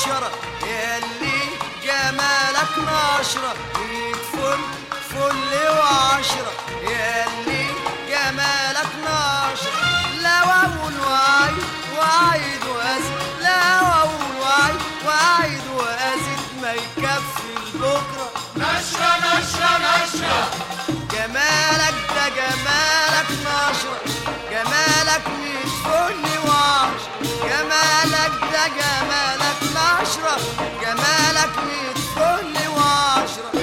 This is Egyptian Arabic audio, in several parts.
عشرة ياللي جمالك نشرة ميت فل فل وعشرة ياللي جمالك نشرة لا واقول وعيد وعيد وازيد لا واقول وعيد وعيد وازيد ما يكفي لبكره نشرة نشرة نشرة جمالك ده جمالك نشرة جمالك مش فل وعش جمالك ده جمالك نشرة جمالك مش فل وعشرة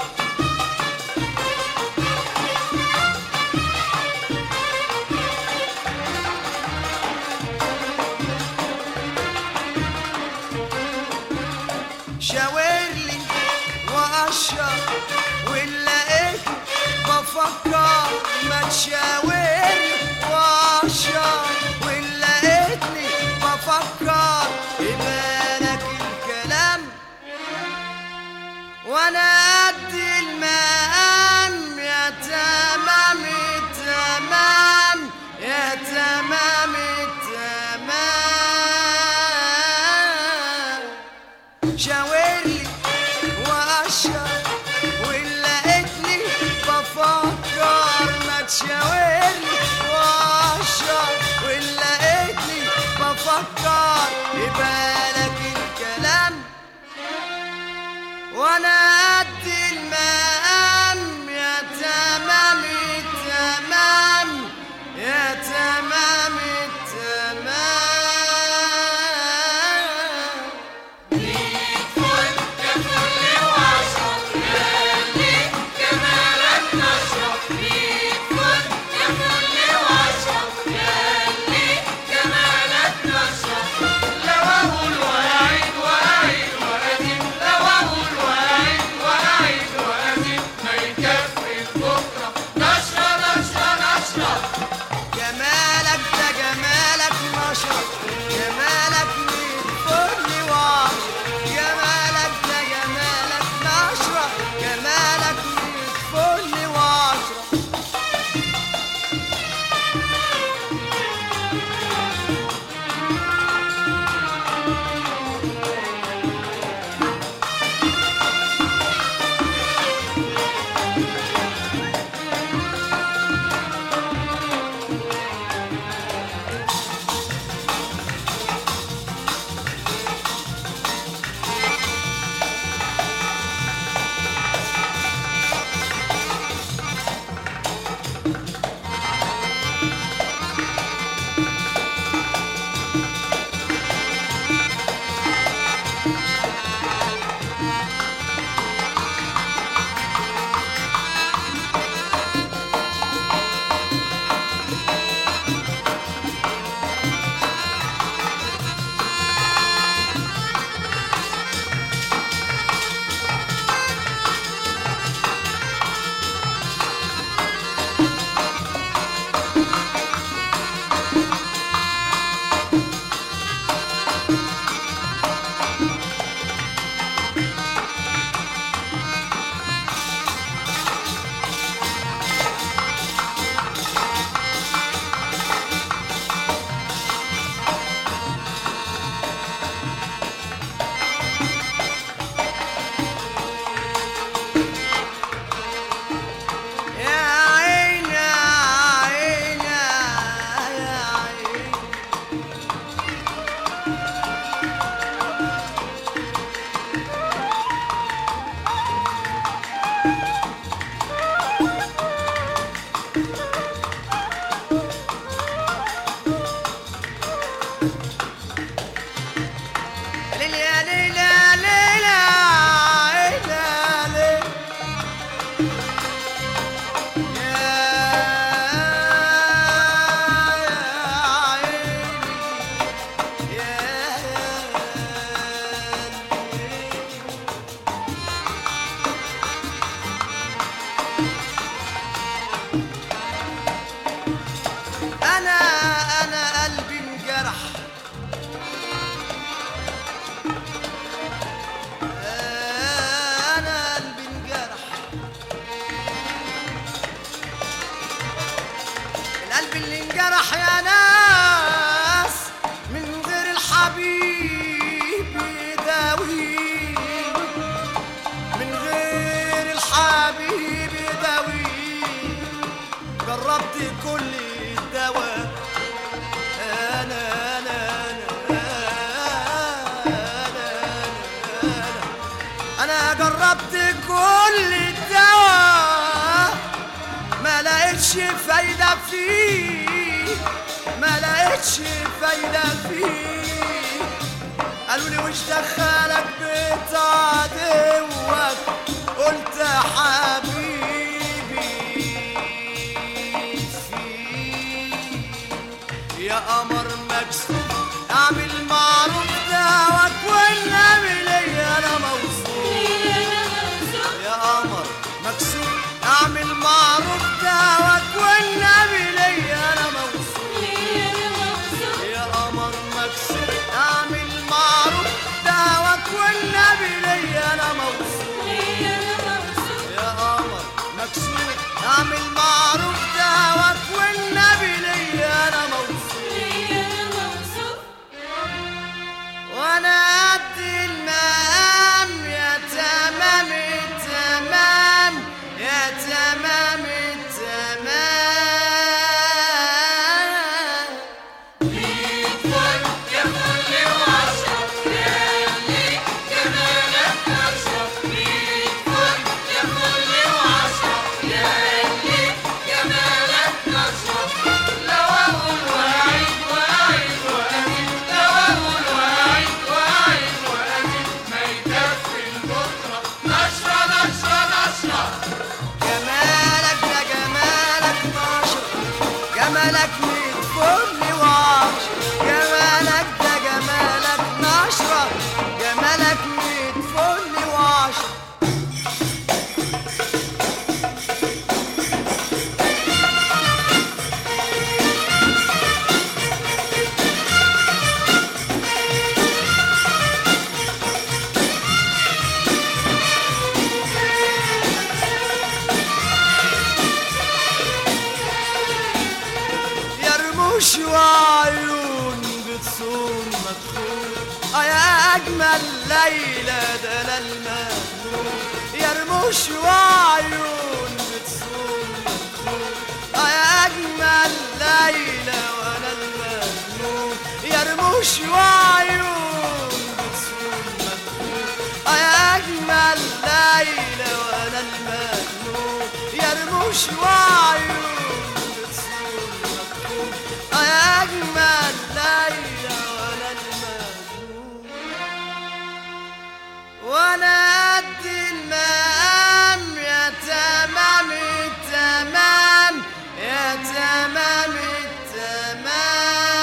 شاور لي واشر ولقيت بفكر ما تشاور واشر ولقيتني بفكر يبالك الكلام وانا قد المقام يا تمام التمام يا تمام التمام شاورلي واشر ولقيتني بفكر ما تشاورلي واشر ولقيتني بفكر يبالك الكلام وانا قد المقام يا تمام التمام يا تمام التمام فل يا فل وعشرة ياللي جمالك نشرة ميت فل يا فل وعشرة ياللي جمالك نشرة لو أقول وأعيد وأعيد وأزيد لو أقول وأعيد وأعيد وأزيد ما يكفي بكرة نشرة نشرة نشرة جمالك ده جمالك نشرة جمالك من فل وعش جمالك ده جمالك نشرة جمالك من فل وعشرة يا عيني يا عيني يا عيني ليلى يا ليلى ليلى ليلى ليلى أنا أنا قلبي انجرح أنا قلبي انجرح القلب اللي انجرح يا ناس من غير الحبيب ده جربت كل الدواء انا انا انا انا انا انا جربت كل الدواء ما لقيتش فايدة فيه ما لقيتش فايدة فيه قالوا لي وش دخلك بيت عدوك قلت يا حبيبي فيه يا قمر مكسور اعمل معروف دعوك والنبي ليا انا موصول يا قمر مكسور اعمل معروف دعوك والنبي ليا انا موصول يا قمر مكسور اعمل معروف دعوك والنبي ليا انا موصول يا قمر مكسور اعمل معروف دعوك والنبي ليا انا موصول وانا قد المقام يا تمام التمام يا تمام التمام جمالك ده جمالك ناشر جمالك ميت فل وعشر جمالك ده جمالك نشرة جمالك ميت فل وعشر يا رموش وعيون بتصون مدخول اه يا اجمل ليلى ده انا المجنون يا رموش وعيون بتصون مدخول اه يا اجمل ليلى وانا المجنون يا رموش وعيون بتصون مدخول اه يا اجمل ليلى وانا المجنون يا رموش وعيون بتصون مدخول اه يا اجمل ليلى وانا المجنون وانا قد المقام يا تمام التمام يا تمام التمام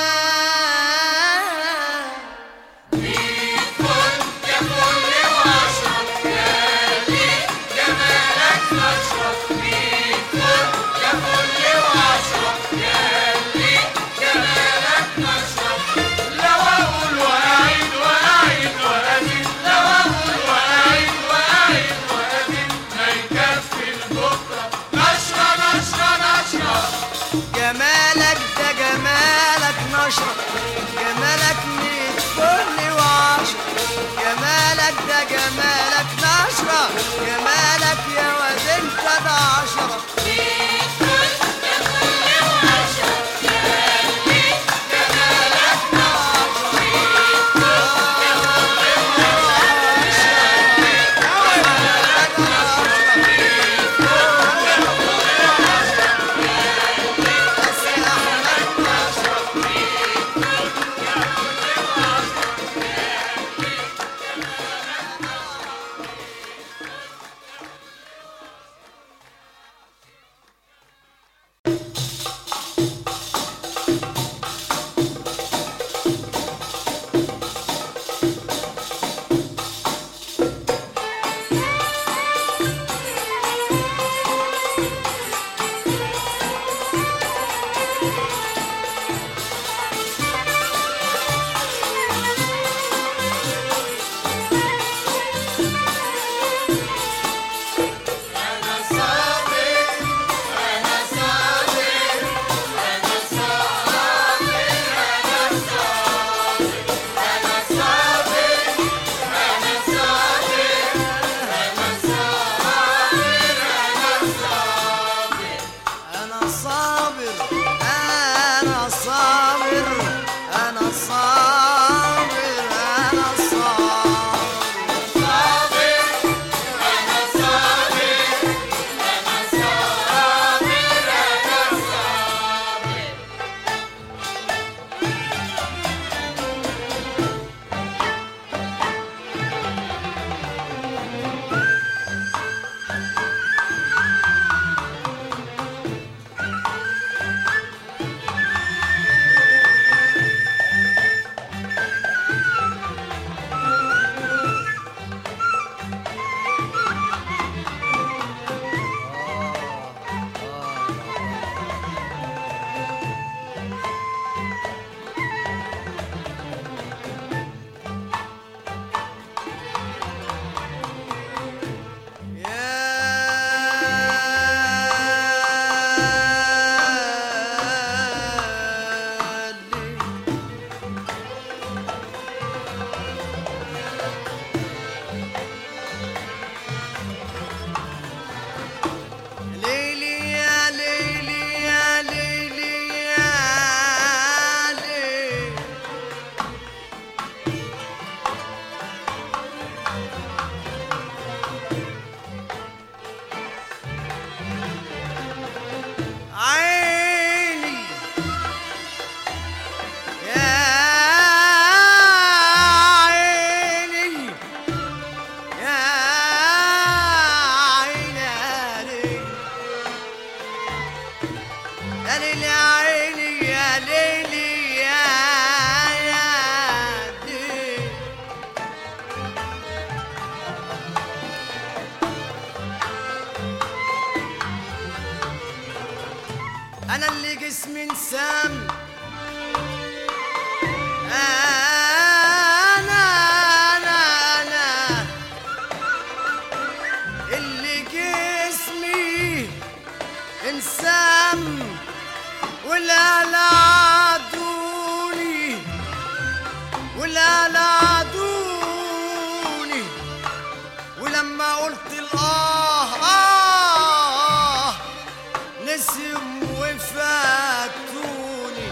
جمالك ده جمالك نشرة جمالك ميت فل وعشرة جمالك ده جمالك نشرة جمالك يا واد انت ده عشرة انا صابر انا صابر انا صابر انا صابر يا ليل ليلي يا ليلي يا ليلي يا ليل عيني يا عيني يا عيني يا ليل يا ليل يا عيني يا ليل يا يا ليل انا اللي جسمي انسام انا انا انا اللي جسمي انسام ولا لا عدوني ولا لا عدوني ولما قلت الاه اه نسم وفاتوني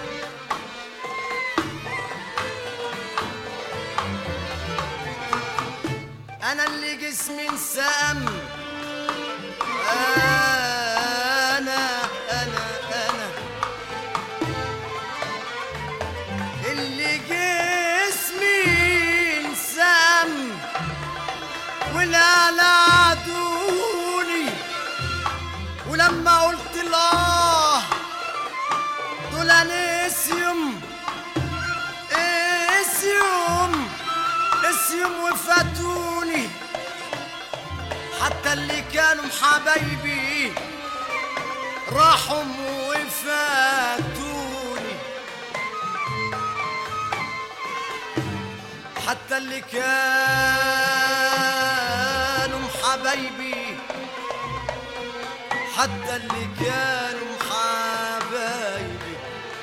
انا اللي جسمي انسام انا انا انا اللي جسمي انسام ولا لا عدوني ولما قلت الله دول نسيم اسيوم اسيوم وفاتوني حتى اللي كانوا حبايبي راحوا وفاتوني حتى اللي كانوا حبايبي حتى اللي كانوا حبايبي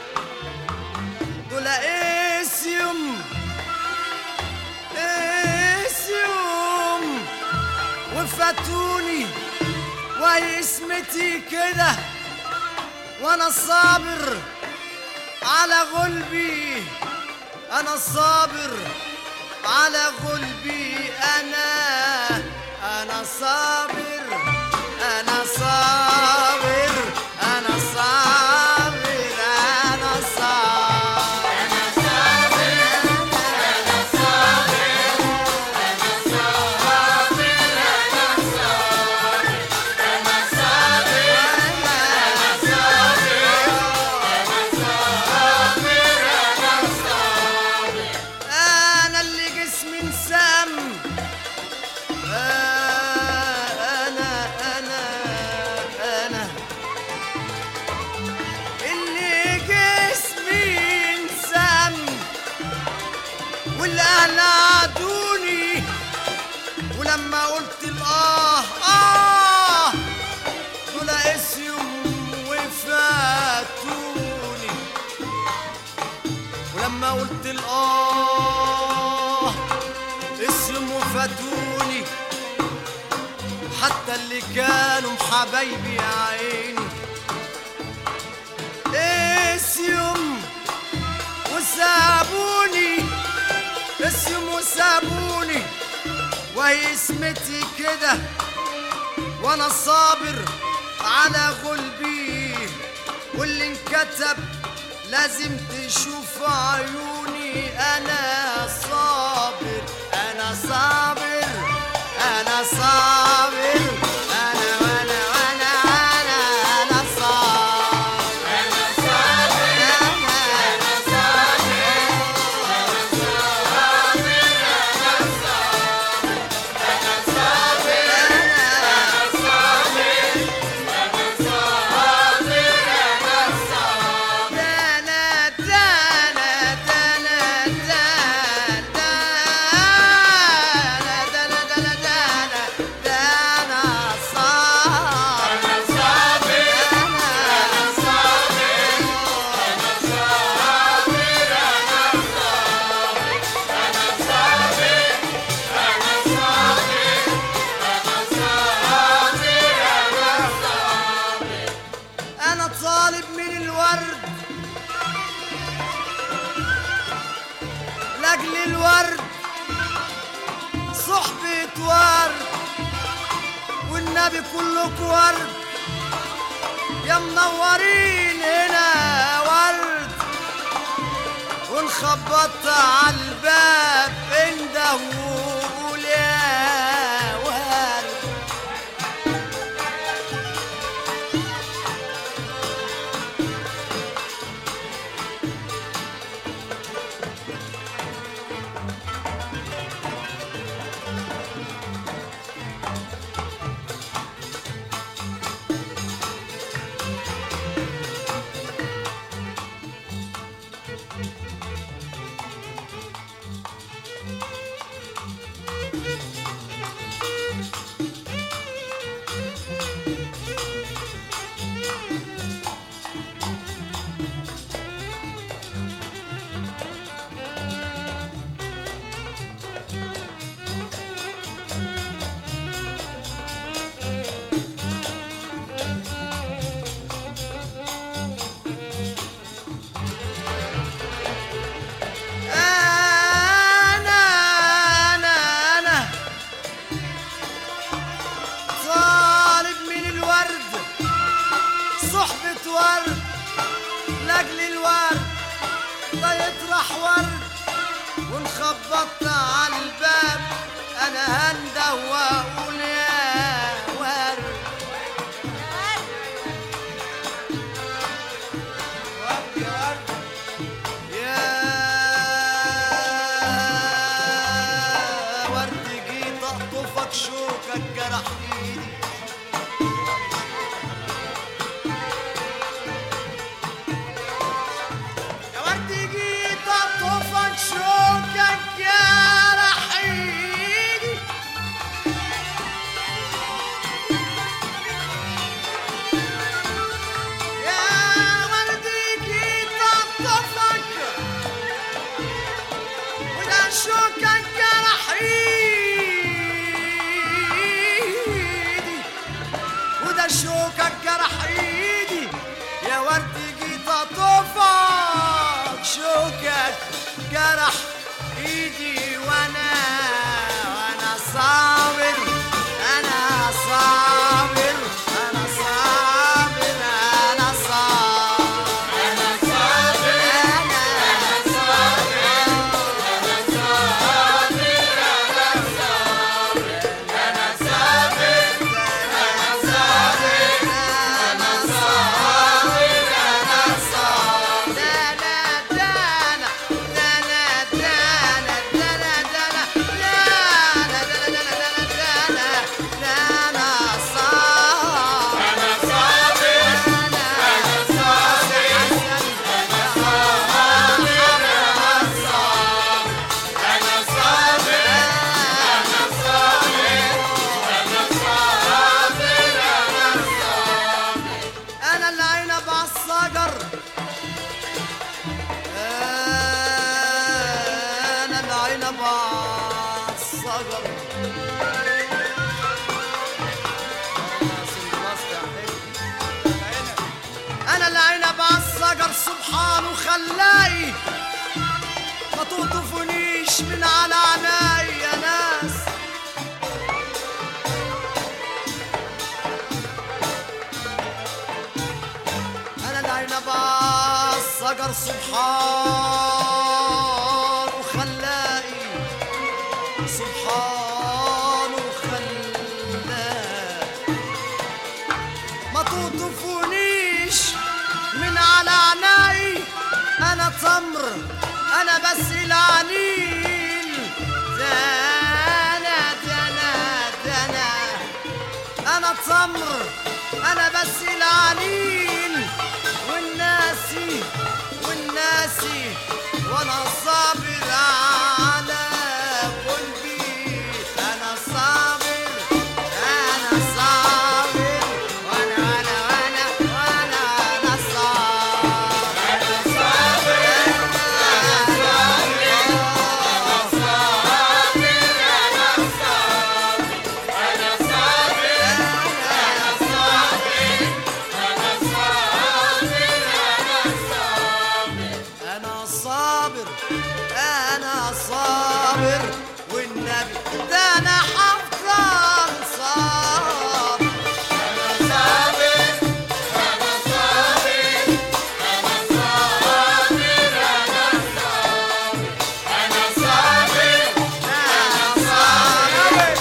دول اسيوم اسيوم وفاتوني وهي اسمتي كده وانا صابر على غلبي انا صابر على غلبي انا انا صابر انا صابر انا صابر انا صابر انا اللي جسمي انسام انا انا انا اللي جسمي انسام والاهل عادوني ولما قلت الاه اه دول اسيهم وفاتوني ولما قلت الآه اسمه فاتوني حتى اللي كانوا حبايبي يا عيني سابوني وهي اسمتي كده وانا صابر على غلبي واللي انكتب لازم تشوف عيوني انا صابر انا صابر انا صابر انا وانا وانا انا انا صابر انا صابر انا دانا دانا دانا دانا دانا دانا دانا دانا دانا صار انا طالب من الورد لاجل الورد صحبة ورد والنبي كلك ورد يا منورين هنا ورد ونخبط على الباب انده وقول يا ورد أنا أنا أنا طالب من الورد صحبة ورد لأجل الورد ده يطرح ورد ونخبط على الباب أنا هنده وأقول يا ورد ورد يا ورد يا ورد جيت اخطفك شوكك جرح ايدي يا ورد جيت اخطفك شوكك جرح ايدي يا ورد جيت اخطفك وده شوكك جرح ايدي وده شوكك جرح ايدي يا ورد جيت اطفك شوكك جرح ايدي وانا وانا صابر انا صابر انا صابر انا صابر انا صابر انا انا العنب على الصقر انا العنب على الصقر انا العنب على الصقر سبحانه خلاي ما تقطفونيش من على عناي ونبع الشجر سبحان وخلاقي سبحان وخلاقي ما تطفونيش من على عناي انا تمر انا بس العنين دانا دانا دانا انا تمر انا بس العنين والناسي والناسي وانا صابر على قلبي انا صابر انا صابر وانا وانا وانا وانا انا صابر انا صابر انا صابر والنبي ده انا حفظان صابر انا صابر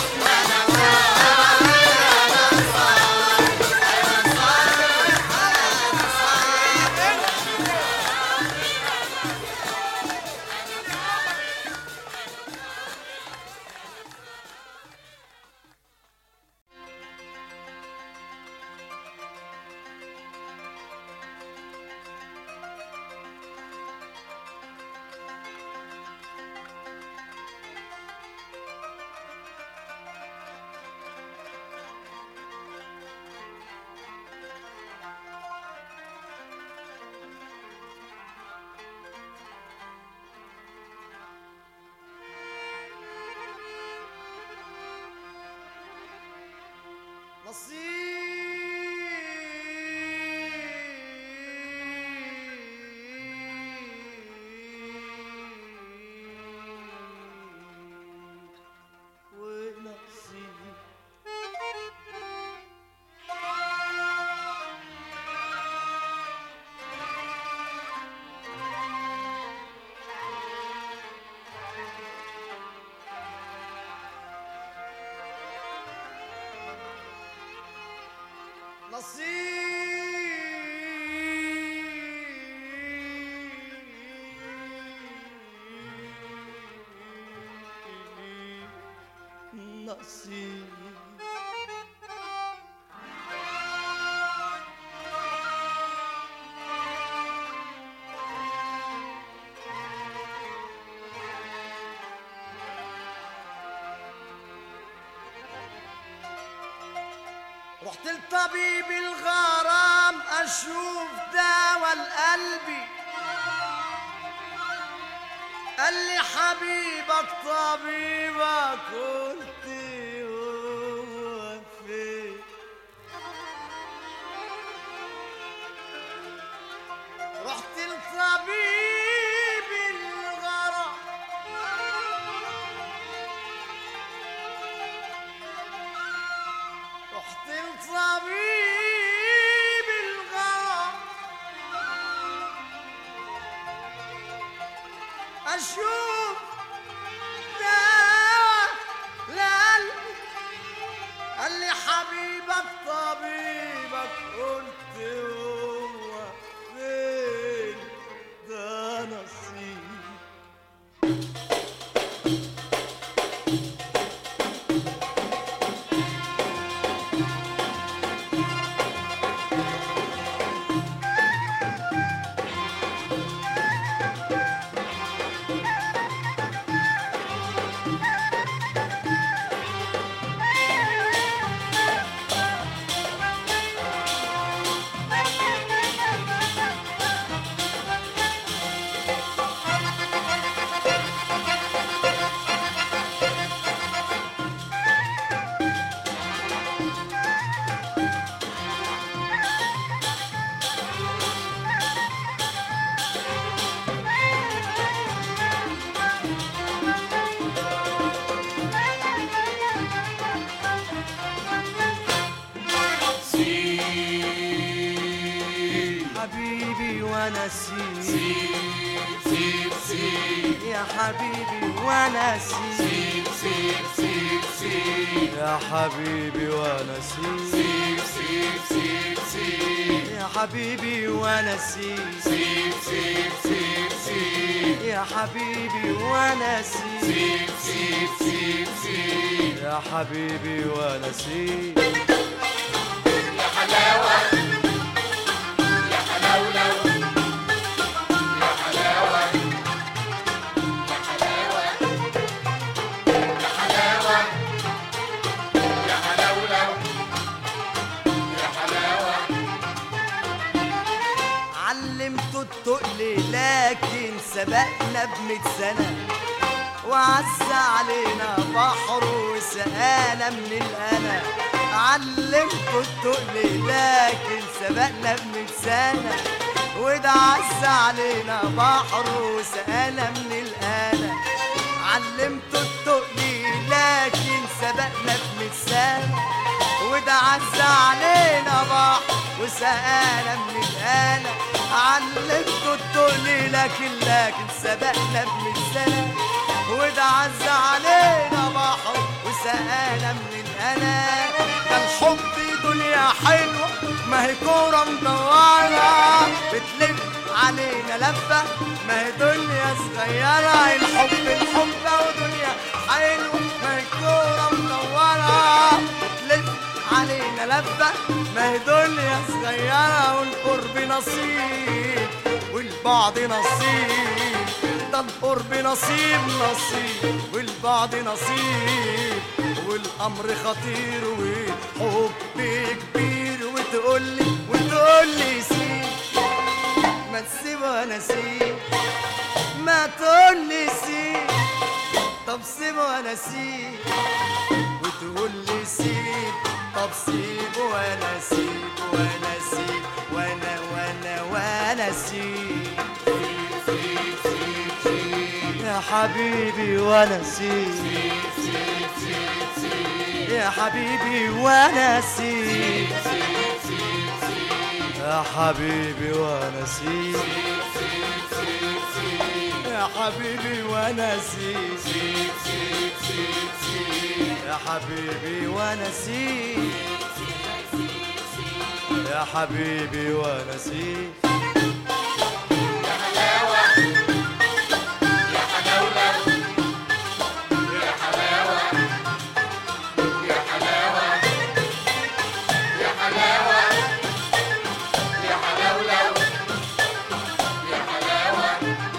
نصيب ونصيب نصيب نصيب رحت لطبيب الغرام اشوف دوا لقلبي قال لي حبيبك طبيبك قلت هو فين رحت لطبيب الغرام رحت لطبيب الغرام اشوف دواء لقلبي قال لي حبيبك طبيبك قلت هو فين ده نصيب حبيبي وانا سيب سيب سيب سيب يا حبيبي وانا سيب سيب سيب سيب يا حبيبي وانا سيب سيب سيب سيب سيب يا حبيبي وانا سيب سيب سيب سيب سيب يا حبيبي وانا سيب سيب سيب سيب سيب يا حبيبي وانا سيب يا حلاوة يا حلاولو يا حلاوة يا حلاوة يا حلاوة يا حلاولو يا حلاوة علمته التقل لكن سبقنا بمية سنة وعز علينا بحر وسقانا من الأنا علمته التقل لكن سبقنا بمية سنة وده عز علينا بحر وسقانا من الأنا علمته التقل لكن سبقنا بمية سنة وده عز علينا بحر وسقانا من الآلة علمته التقل لكن لكن سبقنا بمية سنة وده عز علينا بحر وسقانا من الآلة ده الحب دنيا حلوة ما هي كورة مدورة بتلف علينا لفة ما هي دنيا صغيرة الحب الحب ودنيا حلوة ما هي كورة مدورة بتلف علينا لفة ما هي دنيا صغيرة والقرب نصيب والبعد نصيب ده القرب نصيب نصيب والبعد نصيب والأمر خطير والحب كبير وتقولي وتقولي سيب ما تسيب وانا سيب ما تقولي سيب طب سيب وانا سيب وتقول لي سيب طب سيب وانا سيب وانا سيب وانا وانا وانا سيب يا حبيبي وانا سيب يا حبيبي وانا سيب يا حبيبي وانا سيب يا حبيبي وانا سيب يا حبيبي وانا سيب يا حبيبي وانا سيب يا حلاوة يا حلاولو يا حلاوة يا حلاوة يا حلاوة يا حلاولو يا حلاوة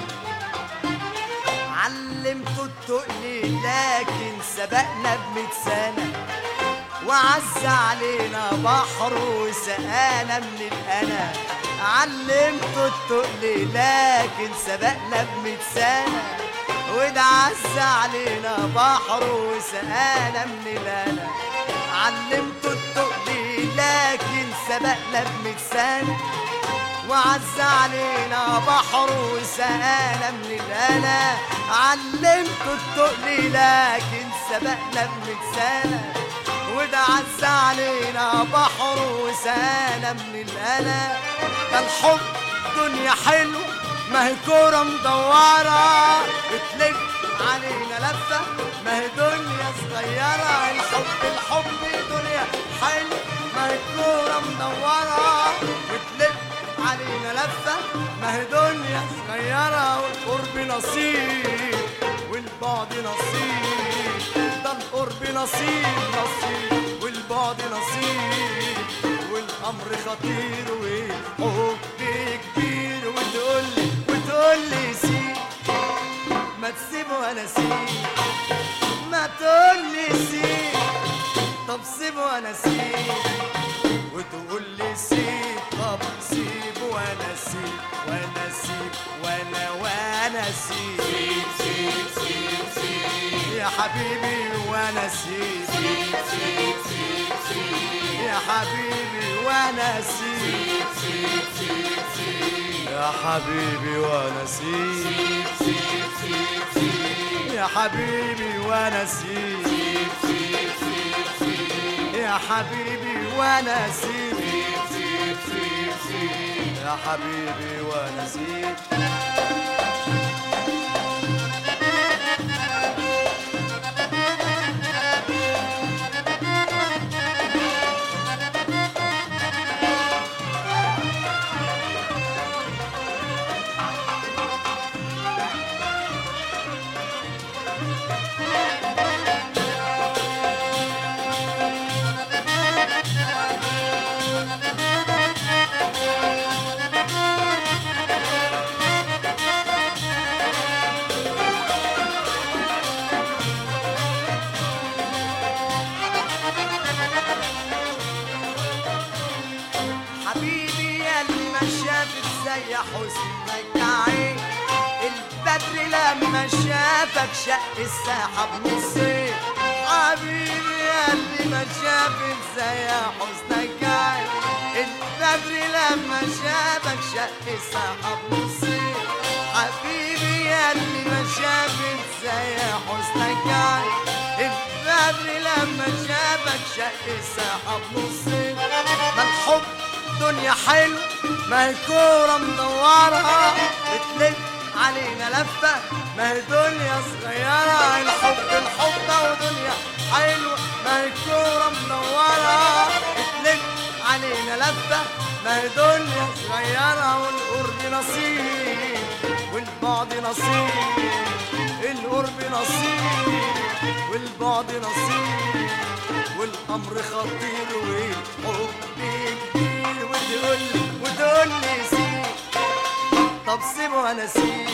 علمته التقل لكن سبقنا بمية سنة وعز علينا بحر وسقانا من الأنا علمته التقل لكن سبقنا بمية سنة وده عز علينا بحر وسقانا من الأنا علمته التقل لكن سبقنا بمية سنة وعز علينا بحر وسقانا من الأنا علمته التقل لكن سبقنا بمية سنة وده عز علينا بحر وسقانا من الأنا ده الحب دنيا حلوة ما هي كورة مدورة بتلف علينا لفة ما هي دنيا صغيرة الحب الحب دنيا حلوة ما هي كورة مدورة بتلف علينا لفة ما هي دنيا صغيرة والقرب نصيب والبعد نصيب ده القرب نصيب نصيب والبعد نصيب والأمر خطير والحب كبير وتقولي وتقولي سيب ما تسيب وانا سيب ما تقولي سيب طب سيب وانا سيب وتقول لي سيب طب سيب وانا سيب وانا سيب وانا وانا سيب سيب سيب سيب سيب يا حبيبي وانا سيب سيب سيب سيب سيب يا حبيبي وانا سيب سيب سيب سيب يا حبيبي وانا سيب سيب سيب سيب سيب يا حبيبي وانا سيب سيب سيب سيب سيب يا حبيبي وانا سيب سيب سيب سيب سيب يا حبيبي ونسيت حبيبي يا اللي ما شافت زي حسنك عين البدر لما شافك شق السحاب نصين حبيبي يا اللي ما شافت زي حسنك عين البدر لما شافك شق السحاب نصين حبيبي يا اللي ما شافت زي حسنك عين البدر لما شافك شق السحاب نصين ما الحب دنيا حلو ما هي كورة مدورة بتلف علينا لفة ما هي دنيا صغيرة الحب الحب ودنيا حلوة ما هي كورة مدورة بتلف علينا لفة ما هي دنيا صغيرة والقرب نصيب والبعد نصيب القرب نصيب والبعد نصيب والامر خطير والحب كبير وتقول وتقول لي سيب طب سيب وانا سيب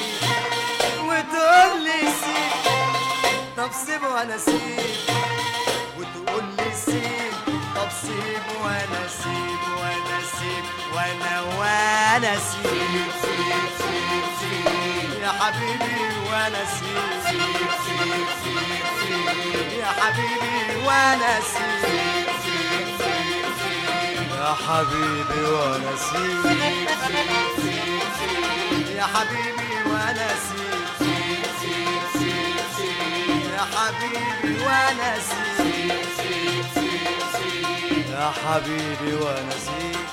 وتقول لي سيب طب سيب وانا سيب وتقول لي سيب طب سيب وانا سيب وانا سيب وانا وانا سيب سيب سيب سيب يا حبيبي وانا سيب سيب سيب سيب سيب يا حبيبي وانا سيب سيب سيب سيب سيب يا حبيبي وانا سيب سيب سيب سيب يا حبيبي وانا سيب سيب سيب سيب سيب يا حبيبي وانا سيب سيب سيب سيب سيب يا حبيبي وانا سيب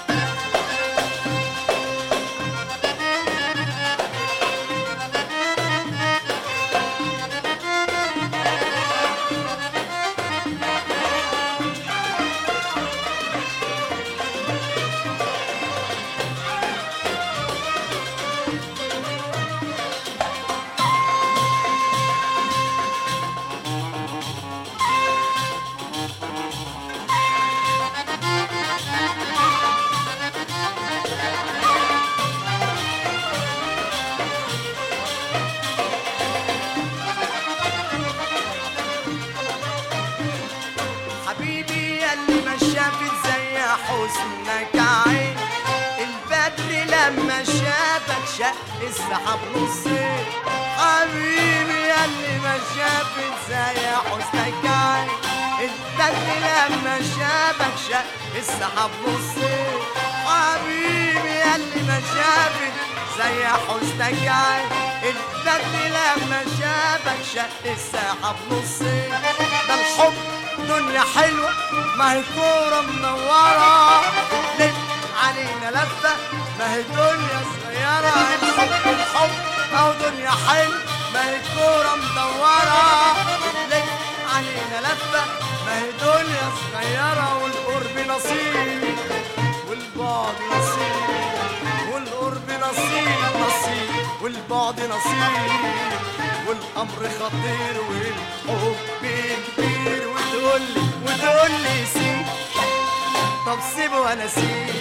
حبيبي يا اللي ما شافت زي حسنك عين البدر لما شافك شق السحاب نصين حبيبي يا اللي ما شافت زي حسنك عين البدر لما شافك شق السحاب نصين حبيبي يا اللي ما شافت زي حسنك عين البدر لما شافك شق السحاب نصين ده الحب دنيا حلوة ما هي كورة منورة بتلف علينا لفة ما هي دنيا صغيرة الحب الحب أو دنيا حلوة ما هي كورة مدورة بتلف علينا لفة ما هي دنيا صغيرة والقرب نصيب والبعد نصيب والقرب نصيب نصيب والبعد نصيب والامر خطير والحب كبير وتقول لي وتقول لي سيب طب سيب وانا سيب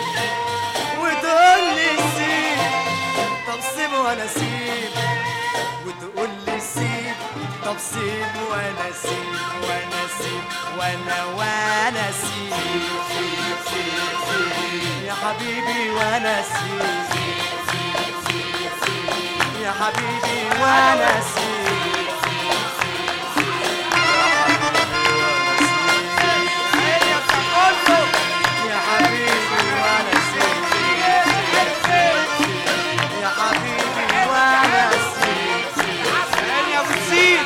وتقول لي سيب طب سيب وانا سيب وتقول لي سيب طب سيب وانا سيب وانا سيب وانا وانا سيب سيب سيب سيب يا حبيبي وانا سيب يا حبيبي وانا سيب يا حبيبي وانا سيب يا حبيبي وانا سيب يا ابو سيد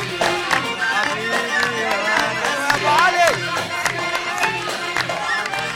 حبيبي وانا ابو علي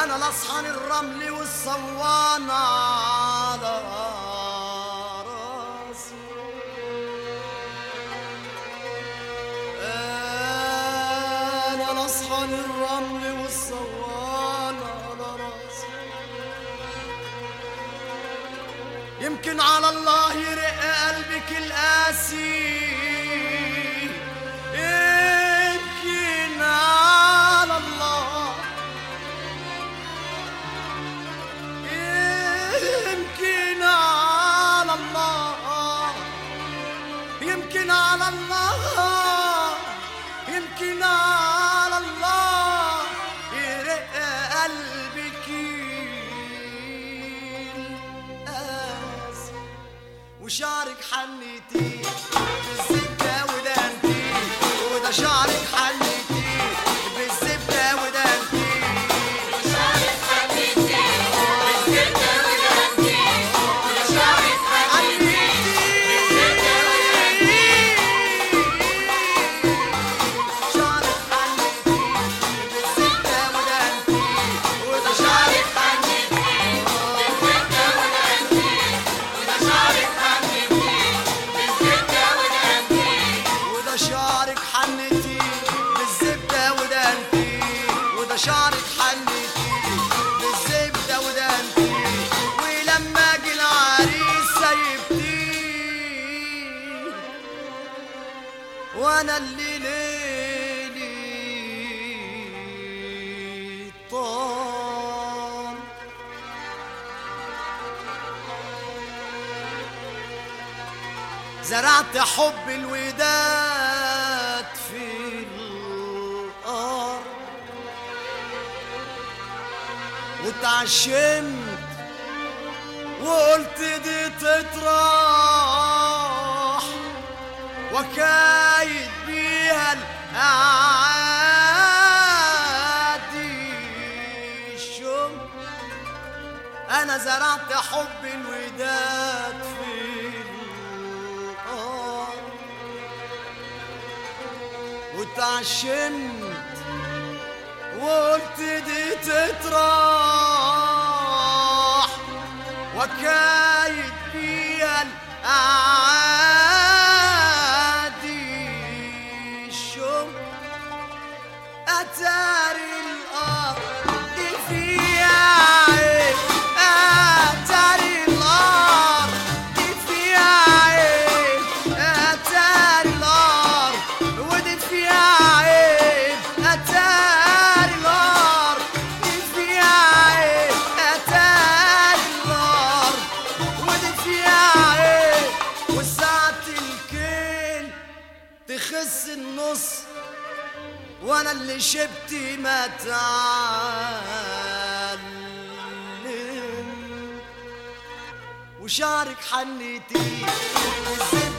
انا الاصحن الرمل والصوان على راسي انا الاصحن الرمل والصوان على راسي يمكن على الله يرق قلبك القاسي يمكن على الله يمكن على الله يمكن على الله يمكن على الله يرق قلبك القاسي وشعرك حنيتي بالزبدة ودهنتي وده شعرك حنيتي بالزبدة ودهنتي شعرك حنيتي بالزبدة ودهنتي وده شعرك وده شعرك حنتي بالزبدة ودهنتي وده شعرك حنتي بالزبدة ودهنتي ولما جه العريس سيبتي وانا اللي ليلي طال زرعت حب الوداد في الأرض وتعشمت وقلت دي تطرح وكايد بيها الأعادي الشم أنا زرعت حب الوداد في الأرض وتعشمت وقلت دي تطرح وكايد بيها الأعادي الشم أتاري الأرض فيها عيب أتاري الأرض فيها عيب أتاري الأرض ودي فيها عيب أتاري الأرض فيها عيب أتاري الأرض ودي فيها عيب وساعة الكيل تخس النص وانا اللي شبتي ما تعلم وشعرك حنيتي والزبدة